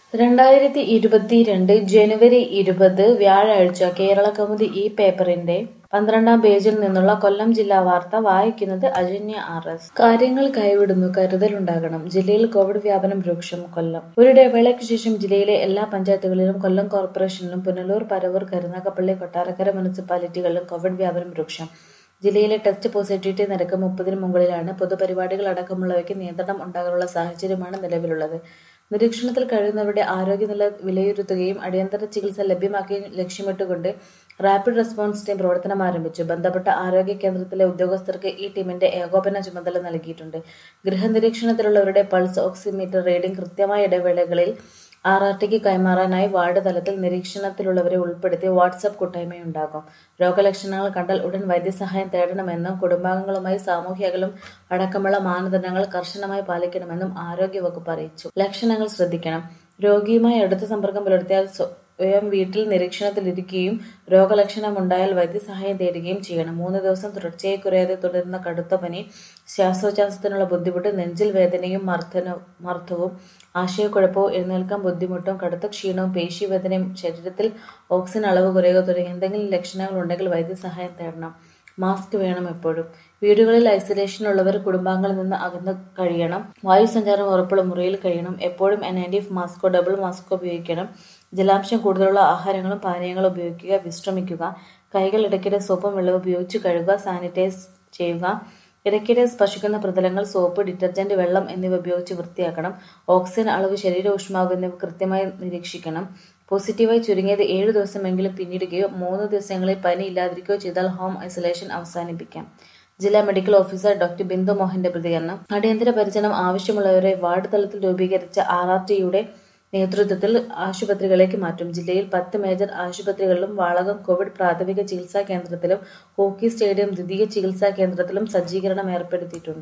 രണ്ടായിരത്തി ഇരുപത്തിരണ്ട് ജനുവരി ഇരുപത് വ്യാഴാഴ്ച കേരളകൗമുദി ഈ പേപ്പറിന്റെ പന്ത്രണ്ടാം പേജിൽ നിന്നുള്ള കൊല്ലം ജില്ലാ വാർത്ത വായിക്കുന്നത് അജന്യ ആർ എസ് കാര്യങ്ങൾ കൈവിടുന്നു കരുതലുണ്ടാകണം ജില്ലയിൽ കോവിഡ് വ്യാപനം രൂക്ഷം കൊല്ലം ഒരു ഇടവേളയ്ക്ക് ശേഷം ജില്ലയിലെ എല്ലാ പഞ്ചായത്തുകളിലും കൊല്ലം കോർപ്പറേഷനിലും പുനലൂർ പരവൂർ കരുനാഗപ്പള്ളി കൊട്ടാരക്കര മുനിസിപ്പാലിറ്റികളിലും കോവിഡ് വ്യാപനം രൂക്ഷം ജില്ലയിലെ ടെസ്റ്റ് പോസിറ്റിവിറ്റി നിരക്ക് മുപ്പതിന് മുകളിലാണ് പൊതുപരിപാടികൾ അടക്കമുള്ളവയ്ക്ക് നിയന്ത്രണം ഉണ്ടാകാനുള്ള സാഹചര്യമാണ് നിലവിലുള്ളത് നിരീക്ഷണത്തിൽ കഴിയുന്നവരുടെ ആരോഗ്യനില വിലയിരുത്തുകയും അടിയന്തര ചികിത്സ ലഭ്യമാക്കുകയും ലക്ഷ്യമിട്ടുകൊണ്ട് റാപ്പിഡ് റെസ്പോൺസ് ടീം പ്രവർത്തനം ആരംഭിച്ചു ബന്ധപ്പെട്ട ആരോഗ്യ കേന്ദ്രത്തിലെ ഉദ്യോഗസ്ഥർക്ക് ഈ ടീമിന്റെ ഏകോപന ചുമതല നൽകിയിട്ടുണ്ട് ഗൃഹനിരീക്ഷണത്തിലുള്ളവരുടെ പൾസ് ഓക്സിമീറ്റർ റീഡിംഗ് കൃത്യമായ ഇടവേളകളിൽ ആർ ആർ ടിക്ക് കൈമാറാനായി വാർഡ് തലത്തിൽ നിരീക്ഷണത്തിലുള്ളവരെ ഉൾപ്പെടുത്തി വാട്സപ്പ് കൂട്ടായ്മയുണ്ടാകും രോഗലക്ഷണങ്ങൾ കണ്ടാൽ ഉടൻ വൈദ്യസഹായം തേടണമെന്നും കുടുംബാംഗങ്ങളുമായി സാമൂഹ്യ അകലം അടക്കമുള്ള മാനദണ്ഡങ്ങൾ കർശനമായി പാലിക്കണമെന്നും ആരോഗ്യവകുപ്പ് അറിയിച്ചു ലക്ഷണങ്ങൾ ശ്രദ്ധിക്കണം രോഗിയുമായി അടുത്ത സമ്പർക്കം പുലർത്തിയാൽ സ്വയം വീട്ടിൽ നിരീക്ഷണത്തിലിരിക്കുകയും രോഗലക്ഷണമുണ്ടായാൽ വൈദ്യസഹായം തേടുകയും ചെയ്യണം മൂന്ന് ദിവസം തുടർച്ചയായി കുറയാതെ തുടരുന്ന കടുത്ത പനി ശ്വാസോച്ഛ്വാസത്തിനുള്ള ബുദ്ധിമുട്ട് നെഞ്ചിൽ വേദനയും മർദ്ദന മർദ്ദവും ആശയക്കുഴപ്പവും എഴുന്നേൽക്കാൻ ബുദ്ധിമുട്ടും കടുത്ത ക്ഷീണവും പേശീവേദനയും ശരീരത്തിൽ ഓക്സിജൻ അളവ് കുറയുക തുടങ്ങിയ എന്തെങ്കിലും ലക്ഷണങ്ങൾ ഉണ്ടെങ്കിൽ വൈദ്യസഹായം തേടണം മാസ്ക് വേണം എപ്പോഴും വീടുകളിൽ ഐസൊലേഷനുള്ളവർ കുടുംബാംഗങ്ങളിൽ നിന്ന് അകന്ന് കഴിയണം വായു സഞ്ചാരം ഉറപ്പുള്ള മുറിയിൽ കഴിയണം എപ്പോഴും എൻ നയൻറ്റി മാസ്കോ ഡബിൾ മാസ്കോ ഉപയോഗിക്കണം ജലാംശം കൂടുതലുള്ള ആഹാരങ്ങളും പാനീയങ്ങളും ഉപയോഗിക്കുക വിശ്രമിക്കുക കൈകൾ ഇടയ്ക്കിടെ സോപ്പും വെള്ളവും ഉപയോഗിച്ച് കഴുകുക സാനിറ്റൈസ് ചെയ്യുക ഇടയ്ക്കിടെ സ്പർശിക്കുന്ന പ്രതലങ്ങൾ സോപ്പ് ഡിറ്റർജന്റ് വെള്ളം എന്നിവ ഉപയോഗിച്ച് വൃത്തിയാക്കണം ഓക്സിജൻ അളവ് ശരീര ഊഷ്മാവ് എന്നിവ കൃത്യമായി നിരീക്ഷിക്കണം പോസിറ്റീവായി ചുരുങ്ങിയത് ഏഴു ദിവസമെങ്കിലും പിന്നിടുകയോ മൂന്ന് ദിവസങ്ങളിൽ പനി ഇല്ലാതിരിക്കുകയോ ചെയ്താൽ ഹോം ഐസൊലേഷൻ അവസാനിപ്പിക്കാം ജില്ലാ മെഡിക്കൽ ഓഫീസർ ഡോക്ടർ ബിന്ദു മോഹന്റെ പ്രതികരണം അടിയന്തര പരിചരണം ആവശ്യമുള്ളവരെ വാർഡ് തലത്തിൽ രൂപീകരിച്ച ആർ ആർ ടിയുടെ നേതൃത്വത്തിൽ ആശുപത്രികളിലേക്ക് മാറ്റും ജില്ലയിൽ പത്ത് മേജർ ആശുപത്രികളിലും വാളകം കോവിഡ് പ്രാഥമിക ചികിത്സാ കേന്ദ്രത്തിലും ഹോക്കി സ്റ്റേഡിയം ദ്വിതീയ ചികിത്സാ കേന്ദ്രത്തിലും സജ്ജീകരണം ഏർപ്പെടുത്തിയിട്ടുണ്ട്